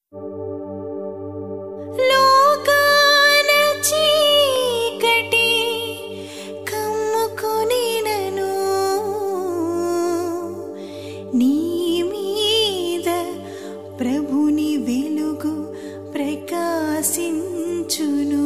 లోకాన చీకటి కమ్ముకొనినను నీ మీద ప్రభుని వెలుగు ప్రకాశించును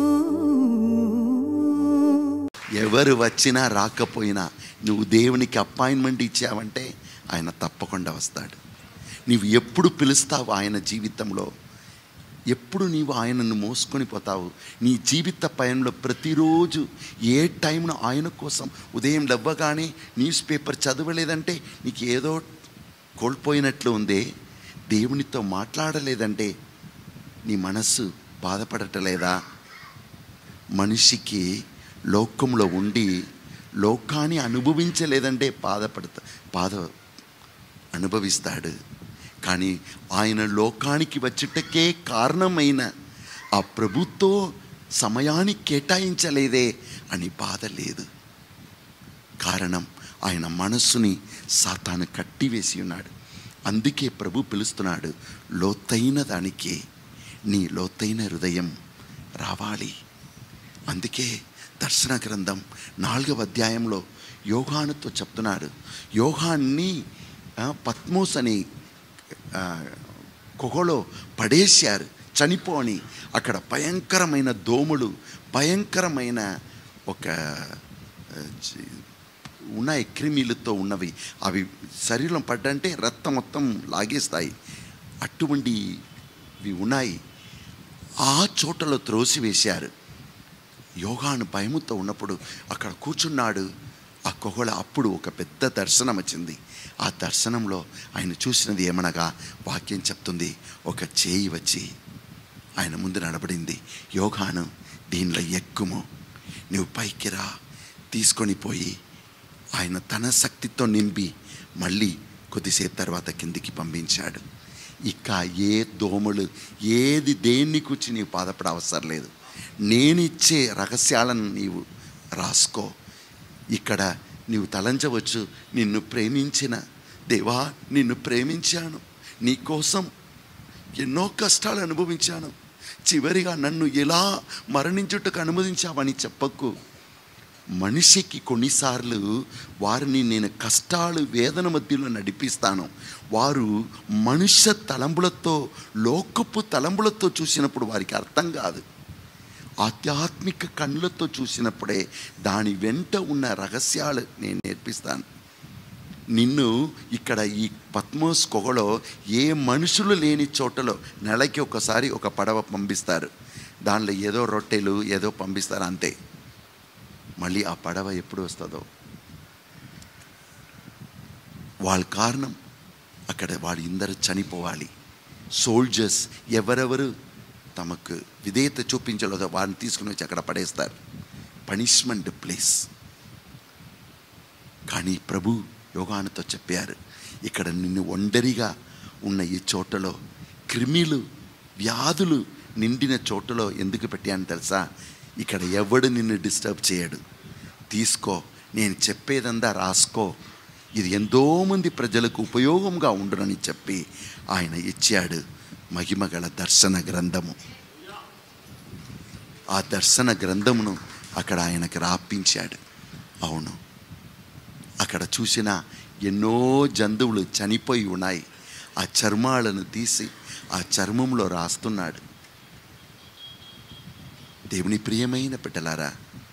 ఎవరు వచ్చినా రాకపోయినా నువ్వు దేవునికి అపాయింట్మెంట్ ఇచ్చావంటే ఆయన తప్పకుండా వస్తాడు నీవు ఎప్పుడు పిలుస్తావు ఆయన జీవితంలో ఎప్పుడు నీవు ఆయనను మోసుకొని పోతావు నీ జీవిత పయనంలో ప్రతిరోజు ఏ టైంలో ఆయన కోసం ఉదయం లేవ్వగానే న్యూస్ పేపర్ చదవలేదంటే నీకు ఏదో కోల్పోయినట్లు ఉందే దేవునితో మాట్లాడలేదంటే నీ మనస్సు బాధపడటలేదా మనిషికి లోకంలో ఉండి లోకాన్ని అనుభవించలేదంటే బాధపడతా బాధ అనుభవిస్తాడు కానీ ఆయన లోకానికి వచ్చుటకే కారణమైన ఆ ప్రభుతో సమయాన్ని కేటాయించలేదే అని బాధ లేదు కారణం ఆయన మనస్సుని సాతాను కట్టివేసి ఉన్నాడు అందుకే ప్రభు పిలుస్తున్నాడు లోతైన దానికి నీ లోతైన హృదయం రావాలి అందుకే దర్శన గ్రంథం నాలుగవ అధ్యాయంలో యోగానుతో చెప్తున్నాడు యోగాన్ని ఆ, పద్మోస్ అని ఆ, కుహలో పడేశారు చనిపోని అక్కడ భయంకరమైన దోమలు భయంకరమైన ఒక ఆ, జీ- ఉన్నాయి క్రిమిలతో ఉన్నవి అవి శరీరం పడ్డంటే రక్తం మొత్తం లాగేస్తాయి అటువంటివి ఉన్నాయి ఆ చోటలో త్రోసివేశారు యోగాను భయముతో ఉన్నప్పుడు అక్కడ కూర్చున్నాడు ఆ కొహల అప్పుడు ఒక పెద్ద దర్శనం వచ్చింది ఆ దర్శనంలో ఆయన చూసినది ఏమనగా వాక్యం చెప్తుంది ఒక చేయి వచ్చి ఆయన ముందు నడబడింది యోగాను దీనిలో ఎక్కుము నువ్వు పైకి రా తీసుకొని పోయి ఆయన తన శక్తితో నింపి మళ్ళీ కొద్దిసేపు తర్వాత కిందికి పంపించాడు ఇక ఏ దోమలు ఏది దేన్ని కూర్చి నీవు బాధపడ అవసరం లేదు నేనిచ్చే రహస్యాలను నీవు రాసుకో ఇక్కడ నీవు తలంచవచ్చు నిన్ను ప్రేమించిన దేవా నిన్ను ప్రేమించాను నీ కోసం ఎన్నో కష్టాలు అనుభవించాను చివరిగా నన్ను ఎలా మరణించుటకు అనుమతించావని చెప్పకు మనిషికి కొన్నిసార్లు వారిని నేను కష్టాలు వేదన మధ్యలో నడిపిస్తాను వారు మనుష్య తలంబులతో లోకపు తలంబులతో చూసినప్పుడు వారికి అర్థం కాదు ఆధ్యాత్మిక కళ్ళతో చూసినప్పుడే దాని వెంట ఉన్న రహస్యాలు నేను నేర్పిస్తాను నిన్ను ఇక్కడ ఈ పద్మోస్ కొగలో ఏ మనుషులు లేని చోటలో నెలకి ఒకసారి ఒక పడవ పంపిస్తారు దానిలో ఏదో రొట్టెలు ఏదో పంపిస్తారు అంతే మళ్ళీ ఆ పడవ ఎప్పుడు వస్తుందో వాళ్ళ కారణం అక్కడ వాళ్ళు ఇందరు చనిపోవాలి సోల్జర్స్ ఎవరెవరు తమకు విధేయత చూపించలేదో వారిని తీసుకుని వచ్చి అక్కడ పడేస్తారు పనిష్మెంట్ ప్లేస్ కానీ ప్రభు యోగానుతో చెప్పారు ఇక్కడ నిన్ను ఒంటరిగా ఉన్న ఈ చోటలో క్రిమిలు వ్యాధులు నిండిన చోటలో ఎందుకు పెట్టాను తెలుసా ఇక్కడ ఎవడు నిన్ను డిస్టర్బ్ చేయడు తీసుకో నేను చెప్పేదంతా రాసుకో ఇది ఎంతోమంది ప్రజలకు ఉపయోగంగా ఉండునని చెప్పి ఆయన ఇచ్చాడు మహిమగల దర్శన గ్రంథము ఆ దర్శన గ్రంథమును అక్కడ ఆయనకు రాపించాడు అవును అక్కడ చూసిన ఎన్నో జంతువులు చనిపోయి ఉన్నాయి ఆ చర్మాలను తీసి ఆ చర్మంలో రాస్తున్నాడు దేవుని ప్రియమైన బిడ్డలారా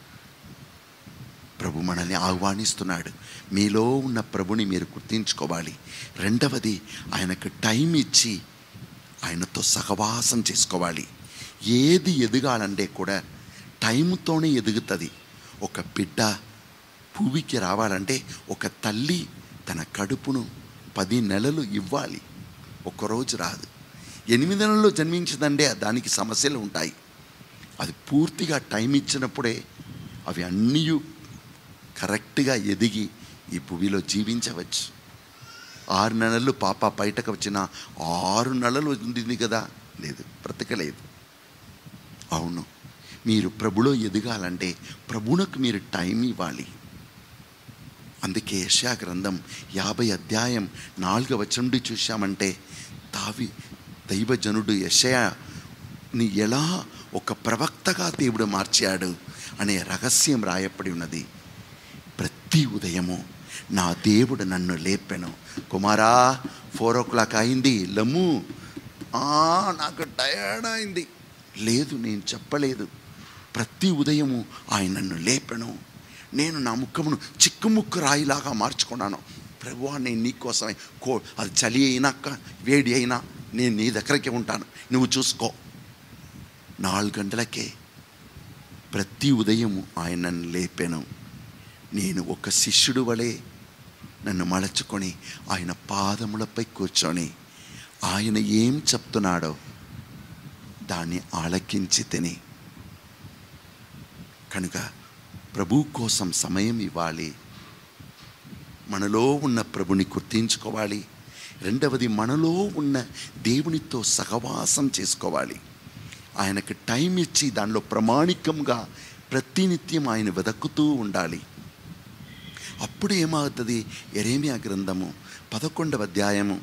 ప్రభు మనల్ని ఆహ్వానిస్తున్నాడు మీలో ఉన్న ప్రభుని మీరు గుర్తించుకోవాలి రెండవది ఆయనకు టైం ఇచ్చి ఆయనతో సహవాసం చేసుకోవాలి ఏది ఎదగాలంటే కూడా టైంతోనే ఎదుగుతుంది ఒక బిడ్డ భూమికి రావాలంటే ఒక తల్లి తన కడుపును పది నెలలు ఇవ్వాలి ఒక్కరోజు రాదు ఎనిమిది నెలల్లో జన్మించదంటే దానికి సమస్యలు ఉంటాయి అది పూర్తిగా టైం ఇచ్చినప్పుడే అవి అన్నీ కరెక్ట్గా ఎదిగి ఈ భూమిలో జీవించవచ్చు ఆరు నెలలు పాప బయటకు వచ్చిన ఆరు నెలలు ఉండింది కదా లేదు బ్రతకలేదు అవును మీరు ప్రభులో ఎదగాలంటే ప్రభునకు మీరు టైం ఇవ్వాలి అందుకే యెషయా గ్రంథం యాభై అధ్యాయం నాలుగవ వచనం నుండి చూశామంటే దావి దైవజనుడు యశయ ని ఎలా ఒక ప్రవక్తగా దేవుడు మార్చాడు అనే రహస్యం రాయబడి ఉన్నది ప్రతి ఉదయము నా దేవుడు నన్ను లేపెను కుమారా ఫోర్ ఓ క్లాక్ అయింది లమ్ము "ఆ, నాకు టయర్డ్ అయింది లేదు నేను చెప్పలేదు ప్రతి ఉదయము ఆయన నన్ను లేపెను నేను నా ముఖమును చిక్కుముక్కు రాయిలాగా మార్చుకున్నాను ప్రభువా నేను నీకోసమే కో అది చలి అయినా క- వేడి అయినా నేను నీ దగ్గరికి ఉంటాను నువ్వు చూసుకో నాలుగు గంటలకే ప్రతి ఉదయము ఆయన నన్ను లేపాను నేను ఒక శిష్యుడు వలె నన్ను మలచుకొని ఆయన పాదములపై కూర్చొని ఆయన ఏం చెప్తున్నాడో దాన్ని ఆలకించి తిని కనుక ప్రభు కోసం సమయం ఇవ్వాలి మనలో ఉన్న ప్రభుని గుర్తించుకోవాలి రెండవది మనలో ఉన్న దేవునితో సహవాసం చేసుకోవాలి ఆయనకు టైం ఇచ్చి దానిలో ప్రామాణికంగా ప్రతినిత్యం ఆయన వెదక్కుతూ ఉండాలి అప్పుడు ఏమవుతుంది ఎరేమియా గ్రంథము పదకొండవ అధ్యాయము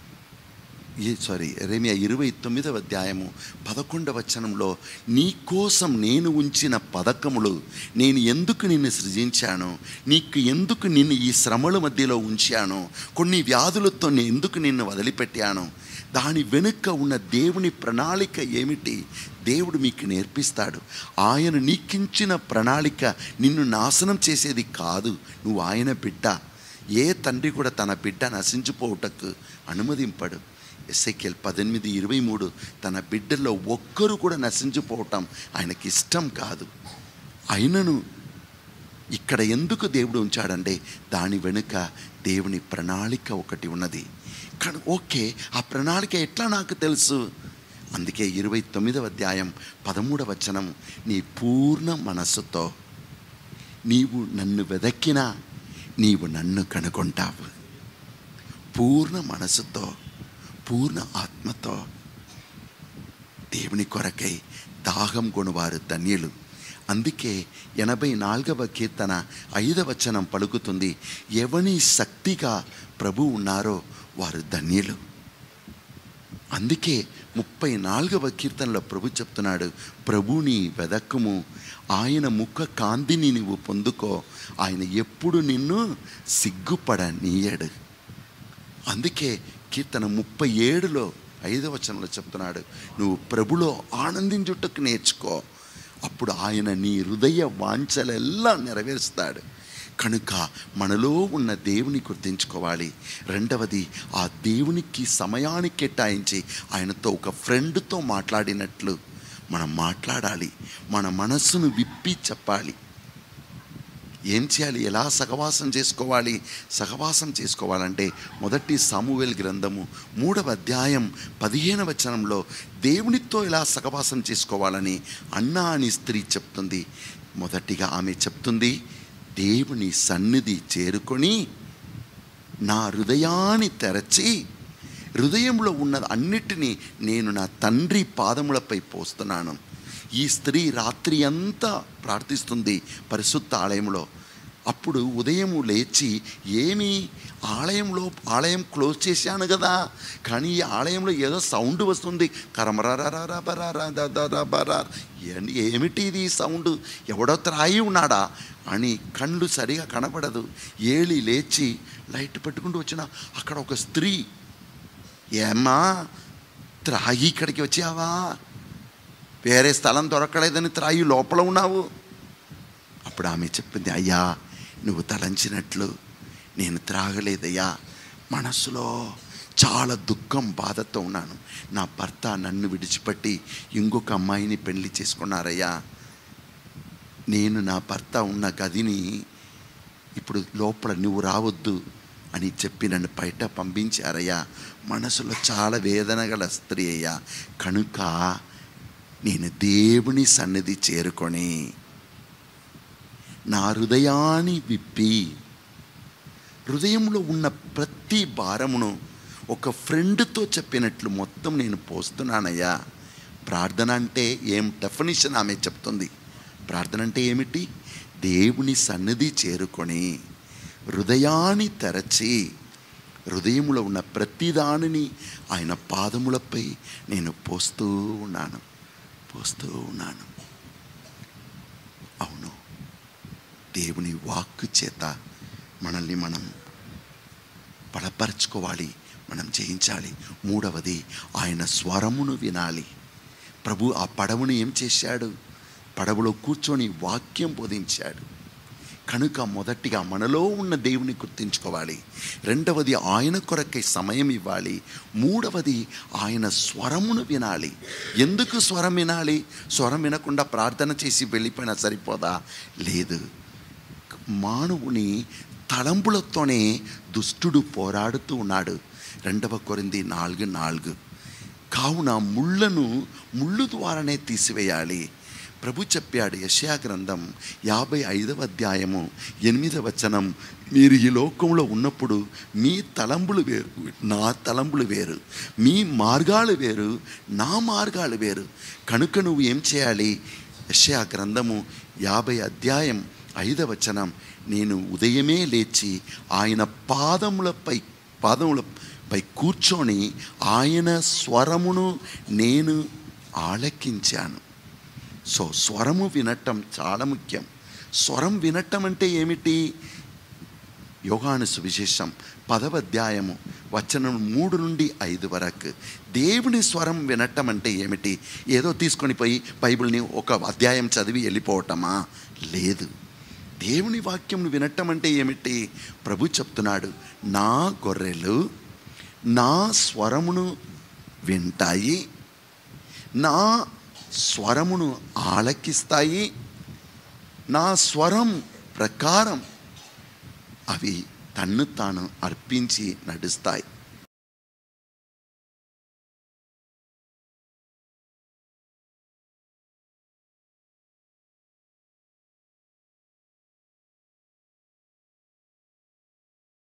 ఈ సారీ ఎరేమియా ఇరవై తొమ్మిదవ అధ్యాయము పదకొండవ వచనంలో నీ కోసం నేను ఉంచిన పథకములు నేను ఎందుకు నిన్ను సృజించాను నీకు ఎందుకు నిన్ను ఈ శ్రమల మధ్యలో ఉంచాను కొన్ని వ్యాధులతో నేను ఎందుకు నిన్ను వదిలిపెట్టాను దాని వెనుక ఉన్న దేవుని ప్రణాళిక ఏమిటి దేవుడు మీకు నేర్పిస్తాడు ఆయన నీకించిన ప్రణాళిక నిన్ను నాశనం చేసేది కాదు నువ్వు ఆయన బిడ్డ ఏ తండ్రి కూడా తన బిడ్డ నశించిపోవుటకు అనుమతింపడు ఎస్ఐకెల్ పద్దెనిమిది ఇరవై మూడు తన బిడ్డల్లో ఒక్కరు కూడా నశించిపోవటం ఆయనకి ఇష్టం కాదు అయినను ఇక్కడ ఎందుకు దేవుడు ఉంచాడంటే దాని వెనుక దేవుని ప్రణాళిక ఒకటి ఉన్నది కానీ ఓకే ఆ ప్రణాళిక ఎట్లా నాకు తెలుసు అందుకే ఇరవై తొమ్మిదవ అధ్యాయం పదమూడవ వచనం నీ పూర్ణ మనస్సుతో నీవు నన్ను వెదక్కినా నీవు నన్ను కనుగొంటావు పూర్ణ మనసుతో పూర్ణ ఆత్మతో దేవుని కొరకై దాహం కొనువారు ధన్యులు అందుకే ఎనభై నాలుగవ కీర్తన ఐదవ వచనం పలుకుతుంది ఎవని శక్తిగా ప్రభు ఉన్నారో వారు ధన్యులు అందుకే ముప్పై నాలుగవ కీర్తనలో ప్రభు చెప్తున్నాడు ప్రభుని వెదక్కుము ఆయన ముఖ కాంతిని నువ్వు పొందుకో ఆయన ఎప్పుడు నిన్ను సిగ్గుపడనీయడు అందుకే కీర్తన ముప్పై ఏడులో ఐదవ వచనంలో చెప్తున్నాడు నువ్వు ప్రభులో ఆనందించుటకు నేర్చుకో అప్పుడు ఆయన నీ హృదయ వాంఛలెల్లా నెరవేరుస్తాడు కనుక మనలో ఉన్న దేవుని గుర్తించుకోవాలి రెండవది ఆ దేవునికి సమయాన్ని కేటాయించి ఆయనతో ఒక ఫ్రెండ్తో మాట్లాడినట్లు మనం మాట్లాడాలి మన మనస్సును విప్పి చెప్పాలి ఏం చేయాలి ఎలా సహవాసం చేసుకోవాలి సహవాసం చేసుకోవాలంటే మొదటి సామువేల్ గ్రంథము మూడవ అధ్యాయం పదిహేనవ వచనంలో దేవునితో ఎలా సహవాసం చేసుకోవాలని అన్నా అని స్త్రీ చెప్తుంది మొదటిగా ఆమె చెప్తుంది దేవుని సన్నిధి చేరుకొని నా హృదయాన్ని తెరచి హృదయంలో ఉన్నది అన్నిటినీ నేను నా తండ్రి పాదములపై పోస్తున్నాను ఈ స్త్రీ రాత్రి అంతా ప్రార్థిస్తుంది పరిశుద్ధ ఆలయంలో అప్పుడు ఉదయము లేచి ఏమి ఆలయంలో ఆలయం క్లోజ్ చేశాను కదా కానీ ఈ ఆలయంలో ఏదో సౌండ్ వస్తుంది కరమరారారాబరారా ఏమిటి ఇది సౌండ్ ఎవడో త్రాయి ఉన్నాడా అని కళ్ళు సరిగా కనపడదు ఏలి లేచి లైట్ పెట్టుకుంటూ వచ్చిన అక్కడ ఒక స్త్రీ ఏమ్మా త్రాగి ఇక్కడికి వచ్చావా వేరే స్థలం దొరకలేదని త్రాయి లోపల ఉన్నావు అప్పుడు ఆమె చెప్పింది అయ్యా నువ్వు తలంచినట్లు నేను త్రాగలేదయ్యా మనస్సులో చాలా దుఃఖం బాధతో ఉన్నాను నా భర్త నన్ను విడిచిపెట్టి ఇంకొక అమ్మాయిని పెళ్లి చేసుకున్నారయ్యా నేను నా భర్త ఉన్న గదిని ఇప్పుడు లోపల నువ్వు రావద్దు అని చెప్పి నన్ను బయట పంపించారయ్యా మనసులో చాలా వేదన గల స్త్రీ అయ్యా కనుక నేను దేవుని సన్నిధి చేరుకొని నా హృదయాన్ని విప్పి హృదయంలో ఉన్న ప్రతి భారమును ఒక ఫ్రెండ్తో చెప్పినట్లు మొత్తం నేను పోస్తున్నానయ్యా ప్రార్థన అంటే ఏం డెఫినిషన్ ఆమె చెప్తుంది ప్రార్థన అంటే ఏమిటి దేవుని సన్నిధి చేరుకొని హృదయాన్ని తెరచి హృదయములో ఉన్న ప్రతిదానిని ఆయన పాదములపై నేను పోస్తూ ఉన్నాను పోస్తూ ఉన్నాను అవును దేవుని వాక్కు చేత మనల్ని మనం బలపరచుకోవాలి మనం జయించాలి మూడవది ఆయన స్వరమును వినాలి ప్రభు ఆ పడవను ఏం చేశాడు పడవలో కూర్చొని వాక్యం బోధించాడు కనుక మొదటిగా మనలో ఉన్న దేవుని గుర్తించుకోవాలి రెండవది ఆయన కొరకై సమయం ఇవ్వాలి మూడవది ఆయన స్వరమును వినాలి ఎందుకు స్వరం వినాలి స్వరం వినకుండా ప్రార్థన చేసి వెళ్ళిపోయినా సరిపోదా లేదు మానవుని తలంపులతోనే దుష్టుడు పోరాడుతూ ఉన్నాడు రెండవ కొరింది నాలుగు నాలుగు కావున ముళ్ళను ముళ్ళు ద్వారానే తీసివేయాలి ప్రభు చెప్పాడు యశయా గ్రంథం యాభై ఐదవ అధ్యాయము ఎనిమిదవ వచనం మీరు ఈ లోకంలో ఉన్నప్పుడు మీ తలంబులు వేరు నా తలంబులు వేరు మీ మార్గాలు వేరు నా మార్గాలు వేరు కనుక నువ్వు ఏం చేయాలి యశయా గ్రంథము యాభై అధ్యాయం ఐదవ వచనం నేను ఉదయమే లేచి ఆయన పాదములపై పాదములపై కూర్చొని ఆయన స్వరమును నేను ఆలకించాను సో స్వరము వినటం చాలా ముఖ్యం స్వరం వినటం అంటే ఏమిటి యోగాను సువిశేషం పదవ అధ్యాయము వచనం మూడు నుండి ఐదు వరకు దేవుని స్వరం వినటం అంటే ఏమిటి ఏదో తీసుకొని పోయి బైబిల్ని ఒక అధ్యాయం చదివి వెళ్ళిపోవటమా లేదు దేవుని వాక్యం వినటం అంటే ఏమిటి ప్రభు చెప్తున్నాడు నా గొర్రెలు నా స్వరమును వింటాయి నా స్వరమును ఆలకిస్తాయి నా స్వరం ప్రకారం అవి తన్ను తాను అర్పించి నడుస్తాయి